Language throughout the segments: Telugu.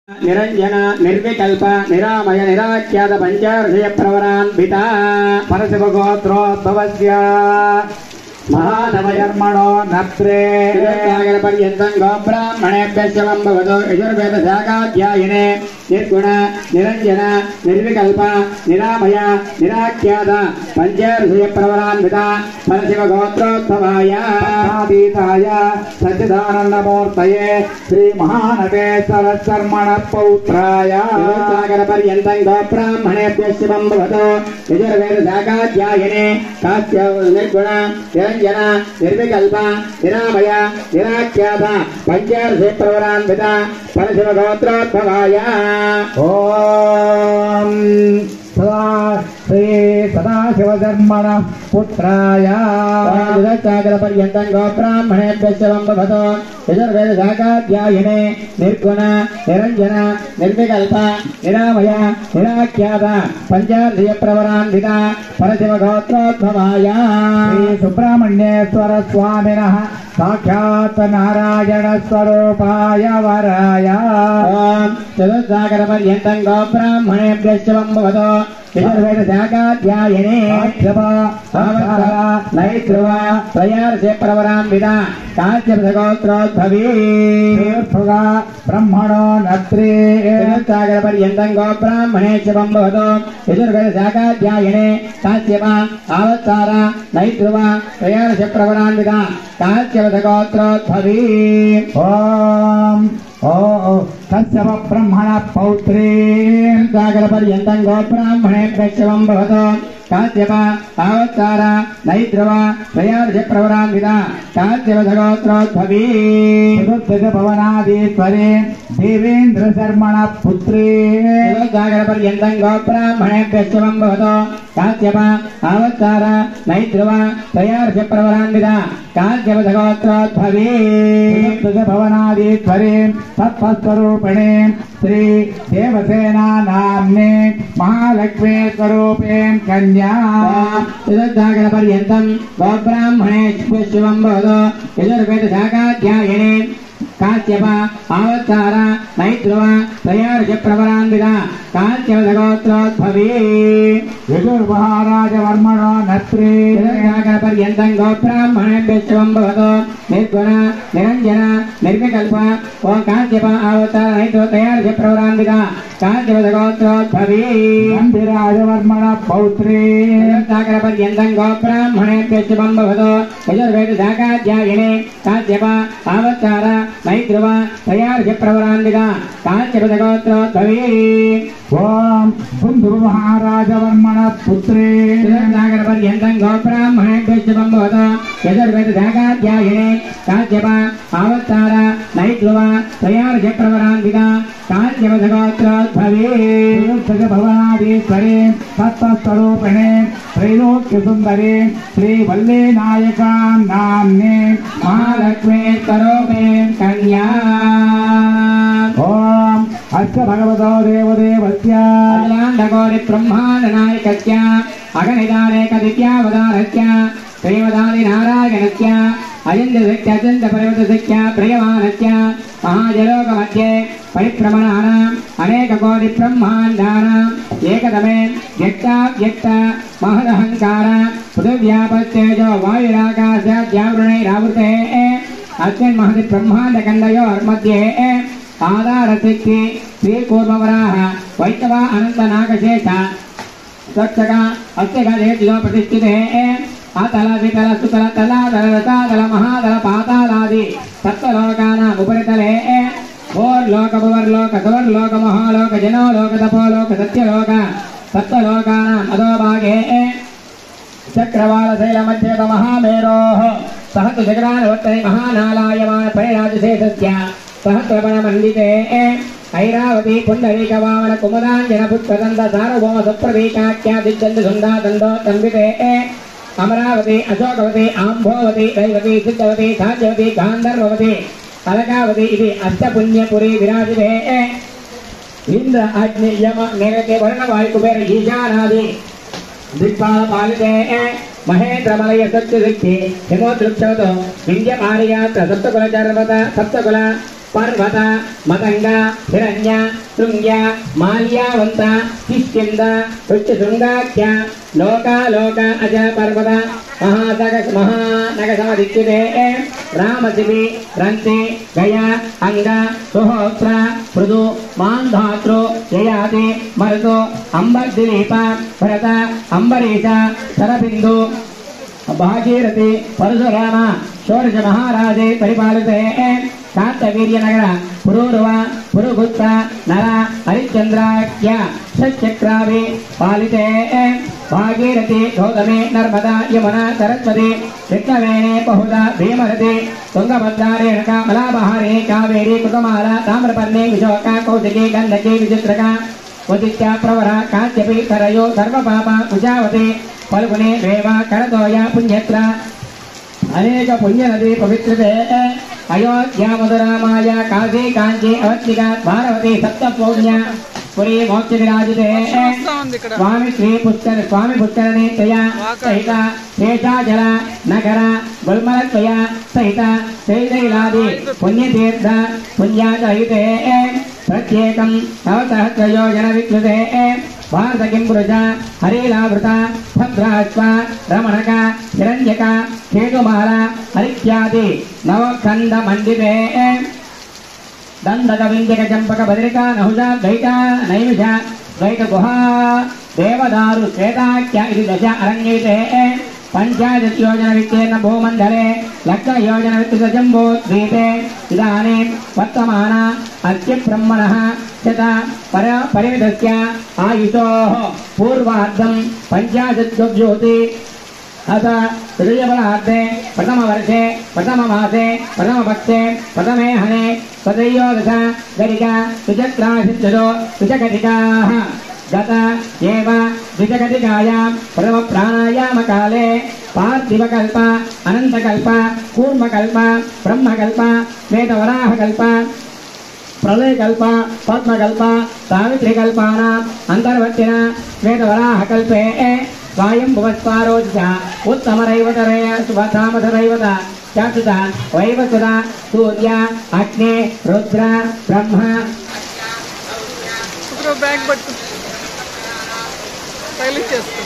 నిరంజన నిర్వికల్ప నిరామయ నిరాఖ్యాత పంచార్షయ ప్రవరాన్విత పరశివగోత్రోద్భవస్య మహానవజర్మణో నత్రే సాగర పర్యంతం గోబ్రాహ్మణేభ్యశ్చ భవతో యజుర్వేద శాఖాధ్యాయనే నిర్గుణ నిరంజన నిర్వికల్ప నిరామయ నిరాఖ్యాత పంచార్షయ ప్రవరాన్విత పరశివ గోత్రోద్భవాయ ఆదీతాయ సచ్చిదానందమూర్తయే శ్రీ మహానవే సరశర్మణ పౌత్రాయ సాగర పర్యంతం గోబ్రాహ్మణేభ్యశ్చ భవతో యజుర్వేద శాఖాధ్యాయనే కాశ్య నిర్గుణ నిరంజన నిర్వికల్ప నిరామయ నిరాఖ్యాత పంచార్షయ ప్రవరాన్విత పరశివ గోత్రోద్భవాయ ఓం సదా శ్రీ సదాశివధర్మణ పుత్రాయ సాగర పర్యంతం గోబ్రాహ్మణేభ్యశ్చ భవతో యజుర్వేద శాఖాధ్యాయనే నిర్గుణ నిరంజన నిర్వికల్ప నిరామయ నిరాఖ్యాత పంచార్షయ ప్రవరాన్విత పరశివ గోత్రోద్భవాయ శ్రీ సుబ్రహ్మణ్యేశ్వర స్వామిన సాక్షాత్ నారాయణ స్వరూపాయ వరాయ ఓం చతుస్సాగర పర్యంతం గోబ్రాహ్మణేభ్యశ్చ భవతో యజుర్వేద శాఖాధ్యాయనే నైత్రువ త్రయార్షే ప్రవరాన్విత కాశ్యపగోత్రోద్భవీ తీర్థుగా బ్రహ్మణో నత్రే సాగర పర్యంతం గోబ్రాహ్మణేశ్వ భవతో యజుర్వేద శాఖాధ్యాయనే కాశ్యప ఆవత్సార నైత్రువ త్రయార్ష ప్రవరాన్విత కాశ్యపగోత్రోద్భవీ ఓం ఓ కశ్యప బ్రహ్మణ పౌత్రీ సాగర పర్యంతం గోబ్రాహ్మణే ప్రేక్షవం భవతో కాశ్యప ఆవత్సార నైద్రవ త్రయార్ష ప్రవరాన్విత కాశ్యపగోత్రోద్భవీ చతుర్దశ భవనాదీశ్వరే దేవేంద్ర శర్మణ పుత్రీ సాగర పర్యంతం గోబ్రాహ్మణే ప్రేక్షవం భవతో కాశ్యప ఆవత్సార నైద్రవ త్రయార్ష ప్రవరాన్విత కాశ్యపగోత్రోద్భవీ చతుర్దశ భవనాదీశ్వరే తత్వస్వరూపిణే శ్రీ దేవసేనా నామ్నే మహాలక్ష్మీ స్వరూపే కన్యా యజుర్దాగర పర్యంతం గోబ్రాహ్మణే శివం భవతో యజుర్వేద శాఖాధ్యాయనే కాశ్యప ఆవత్సార నైద్రువ త్రయార్ష ప్రవరాన్విత కాశ్యపగోత్రోద్భవీ యజుర్మహారాజవర్మణో నత్రే యజుర్దాగర పర్యంతం గోబ్రాహ్మణేభ్య శివం భవతో నిర్గుణ నిరంజన నిర్వికల్ప ఓ కాశ్యప ఆవత్సార నైద్రువ త్రయార్ష ప్రవరాన్విత కాశ్యపగోత్రోద్భవీ నందిరాజవర్మణ పౌత్రీ సాగర పర్యంతం గోబ్రాహ్మణేభ్య శుభం భవతో యజుర్వేద శాఖాధ్యాయనే కాశ్యప ఆవత్సార నైద్రువ త్రయార్ష ప్రవరాన్విత కాశ్యపగోత్రోద్భవీ ఓం కుందు మహారాజవర్మణ పుత్రీ సాగర పర్యంతం గోబ్రాహ్మణేభ్య శుభం భవతో యజుర్వేద శాఖాధ్యాయనే కాశ్యప ఆవత్సార నైద్రువ త్రయార్ష ప్రవరాన్విత కాశ్యపగోత్రోద్భవీ చతుర్దశ భవనాదీశ్వరే తత్వస్వరూపిణే త్రైలోక్య సుందరే శ్రీ వల్లే నాయకా నామ్నే మహాలక్ష్మీ స్వరూపే కన్యా ఓం అస్య భగవతో దేవదేవస్య అఖిలాండకోటి బ్రహ్మాండ నాయకస్య అగణితానేక దివ్యావతారస్య శ్రీమదాది నారాయణస్య అజంత శక్తి అజంత పర్వత శక్య ప్రియమానస్య మహాజలోక మధ్యే పరిభ్రమణానాం అనేక కోటి బ్రహ్మాండానాం ఏకదమే వ్యక్త వ్యక్త మహదహంకార పృథివ్యాపస్తేజో వాయురాకాశాద్యావృణైరావృతే అస్మిన్ మహతి బ్రహ్మాండ కండయోర్मध्ये ఆధారశక్తి శ్రీకూర్మవరాహ వైష్ణవ అనంత నాగశేష స్వచ్ఛగా అస్యగేతిలో ప్రతిష్ఠితే అతల వితల సుతల తలాదల రసాదల మహాదల పాతాలాది సప్తలోకానాం ఉపరితలే భోర్లోక భువర్లోక సువర్లోక మహాలోక జనోలోక తపోలోక సత్యలోక సప్తలోకానాం అధోభాగే చక్రవాళశైల మధ్యత మహామేరోః సహతు శిఖరానువర్తై మహానాలాయమాన పరిరాజశేషస్య సహస్రవణ మండితే ఐరావతి పుండరీక వామన కుముదాంజన పుష్పదంద సార్వభౌమ సుప్రదీకాఖ్యా దిగ్గంధ సుందా దండో తంబితే అమరావతి అశోకవతి ఆంభోవతి దైవతి సిద్ధవతి సాధ్యవతి గాంధర్వవతి అలకావతి ఇది అష్టపుణ్యపురి విరాజితే ఇంద్ర అగ్ని యమ నిరతే వర్ణ వాయు కుబేర ఈశానాది దిక్పాల పాలితే మహేంద్ర మలయ సత్య శక్తి హిమోదృక్షవతో వింధ్య ఆర్యాత్ర సప్తకుల చర్వత సప్తకుల పర్వత మతంగ హిరణ్య శృంగ్య మాల్యావంత కిష్కింద వృక్షశృంగాఖ్య లోకాలోక అజ పర్వత మహాసగ మహానగసమదిత్యుదే రామశిబి రంతి గయ అంగ సుహోత్ర మృదు మాంధాతృ యయాతి మరుదు అంబర్దిలీప భరత అంబరీష శరబిందు భాగీరథి పరశురామ షోడశ మహారాజే పరిపాలితే కాంతవీర్యనగర పురూరువ పురుగుత్త నర హరిశ్చంద్రాఖ్య షట్చక్రావి పాలితే భాగీరథి గౌతమి నర్మదా యమున సరస్వతి కృష్ణవేణి బహుదా భీమరథి తుంగభద్రా రేణుక మలాబహారి కావేరి కుతమాల తామ్రపర్ణి విశోక కౌశికి గంధకి విచిత్రక ఉదిత్య ప్రవర కాశ్యపి కరయో సర్వపాప కుజావతి పలుకుని రేవ కరదోయ పుణ్యత్ర అనేక పుణ్యనది పవిత్రతే అయోధ్య మధురామాయ కాశీ కాంచి అవత్తిక భారవతి సప్తపౌణ్య పురి మోక్ష విరాజితే వస్తా ఉంది ఇక్కడ స్వామి శ్రీ పుష్కర స్వామి పుష్కరణి త్వయ సహిత శేషాచల నగర గుల్మలత్వయ సహిత శ్రీశైలాది పుణ్యతీర్థ పుణ్యాచయితే ప్రత్యేకం నవసహస్రయోజన విక్లుతే భారత కింపురుష హరిలావృత భద్రాశ్వ రమణక హిరణ్యక కేతుమాల హరిత్యాది నవఖండ మండితే దండక వింజక చంపక బదిరిక నహుజ ద్వైత నైమిష ద్వైత గుహా దేవదారు శ్వేతాఖ్య ఇది దశ అరణ్యైతే పంచాయత్ యోజన విత్తీర్ణ భూమండలే లక్ష యోజన విత్తృత జంబో ద్వీపే ఇదానీం వర్తమాన అస్య బ్రహ్మణः శత పర పరిమితస్య ఆయుషోः పూర్వార్ధం పంచాశత్యోజ్యోతి अथ तृतीयबलार्धे प्रथमवर्षे प्रथममासे प्रथमपक्षे प्रथमे हने तदैयोदश गरिका द्विचक्राशिष्टो द्विचकटिकाः गत एव द्विचकटिकायां प्रथमप्राणायामकाले पार्थिवकल्प अनन्तकल्प कूर्मकल्प ब्रह्मकल्प श्वेतवराहकल्प ప్రళయకల్ప పద్మకల్ప సావిత్రికల్పానాం అంతర్వర్తిన శ్వేతవరాహకల్పే స్వాయం భువస్వారోచ ఉత్తమరైవతరయ శుభతామధరైవత చాచుత వైవసుద సూర్య అగ్ని రుద్ర బ్రహ్మ ఇప్పుడు బ్యాగ్ పట్టు రైలు చేస్తా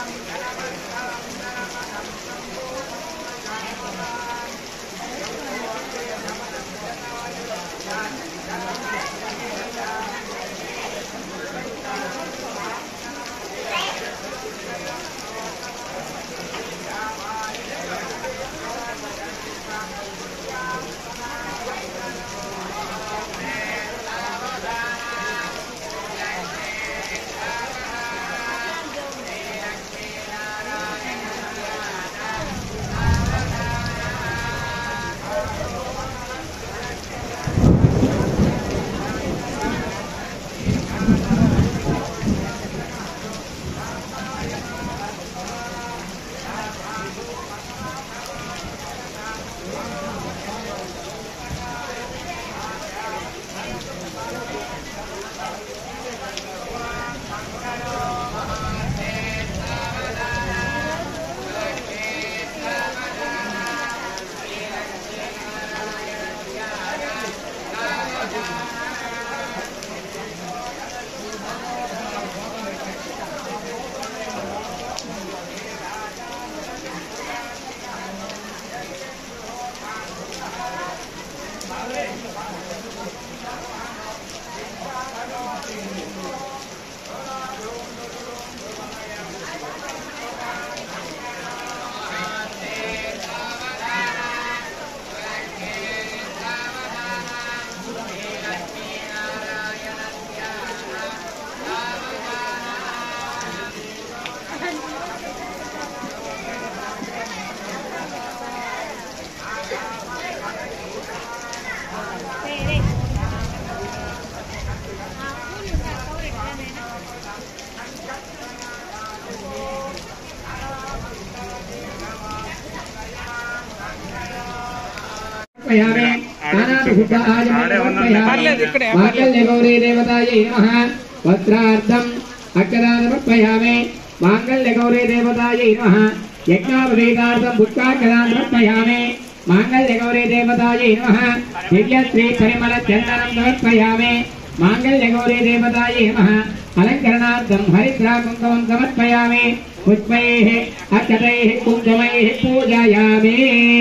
సమర్పయామి నానాభిషుద్ధాయ పర్లేదు, ఇక్కడే. మాంగళ్య గౌరీ దేవతాయ నమః వస్త్రార్థం అక్షరాన్ని సమర్పయామి మాంగళ్య గౌరీ దేవతాయ నమః యజ్ఞాపవేదార్థం పుష్పాక్షరాన్ని సమర్పయామి మాంగళ్య గౌరీ దేవతాయ నమః దివ్య శ్రీ పరిమళ చందనం సమర్పయామి మాంగళ్య గౌరీ దేవతాయ నమః అలంకరణార్థం హరిద్రా కుంకుమం సమర్పయామి పుష్పైః అక్షతైః కుంకుమైః పూజయామి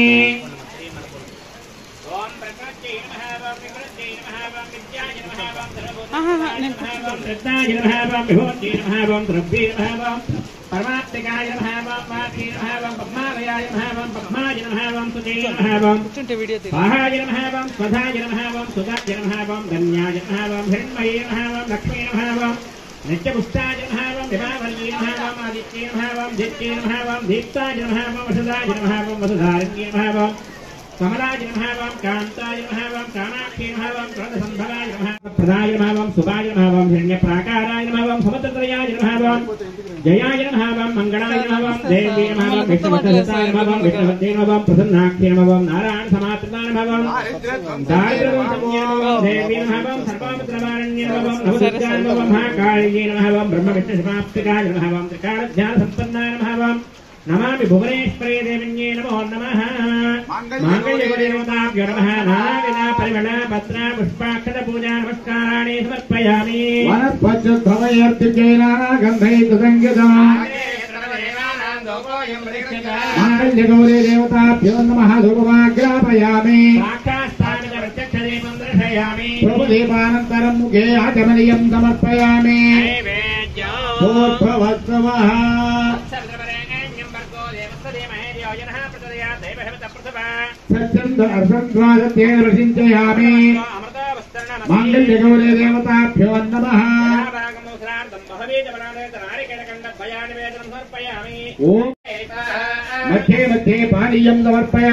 ఆహాహా, నేను రత్నాయ నమః ఓం విభూతి నమః ఓం ద్రవ్యే నమః ఓం పరమాత్మికాయ నమః ఓం వాక్యే నమః ఓం పద్మాలయాయ నమః ఓం పద్మాయ నమః ఓం సుతే నమః ఓం కూర్చుంటే వీడియో తీరు స్వాహాయ నమః ఓం స్వధాయ నమః ఓం సుధాయ నమః ఓం ధన్యాయ నమః ఓం హిరణ్మయే నమః ఓం లక్ష్మీ నమః ఓం నిత్యపుష్టాయ నమః ఓం విభావల్యే నమః ఓం ఆదిత్యే నమః ఓం దిత్యే నమః ఓం దీప్తాయ నమః ఓం వసుధాయ నమః ఓం వసుధారణ్యే నమః ఓం కమలాయ నమః ఓం కాంతాయ నమః ఓం కామాక్షే నమః ఓం క్రోధసంభవాయ నమః ప్రదాయ నమః ఓం శుభాయ నమః ఓం హిరణ్యప్రాకారాయ నమః ఓం సమతత్రయాయ నమః ఓం జయాయ నమః ఓం మంగళాయ నమః ఓం దేవ్యే నమః ఓం విష్ణువద్దసాయ నమః ఓం విష్ణువద్దే నమః ఓం ప్రసన్నాఖ్యే నమః ఓం నారాయణ సమాత్మనాయ నమః ఓం దారిద్ర్యదోషజ్ఞే నమః ఓం దేవ్యే నమః ఓం సర్వామిత్రవారణ్యే నమః ఓం నవదుర్గాయ నమః ఓం మహాకాళ్యే నమః ఓం బ్రహ్మ విష్ణు సమాప్తికాయ నమః ఓం త్రికాలధ్యాన సంపన్నాయ నమః ఓం నమామి భువనేశ్వరే దేవిన్యే నమో నమః మాంగళ్యదేవతాభ్యో నమః నానావిధ పరిమళ పత్ర పుష్పాక్షత పూజా నమస్కారాణి సమర్పయామి వనస్పత్యుద్ధమయర్తికేన గంధైత సంగీతం మాంగళ్యగౌరీ దేవతాభ్యో నమః ధూపమాగ్రాపయామి సాక్షాత్స్థాపిత ప్రత్యక్షదీపం దర్శయామి ప్రభుదీపానంతరం ముఖే ఆచమనీయం సమర్పయామి పూర్వవత్సవः సత్యంత అర్ధద్వాదతేన రచించయామి మాంగళ్యగౌరీ దేవతాభ్యో నమః ఓం మధ్యే మధ్యే పానీయం సమర్పయామి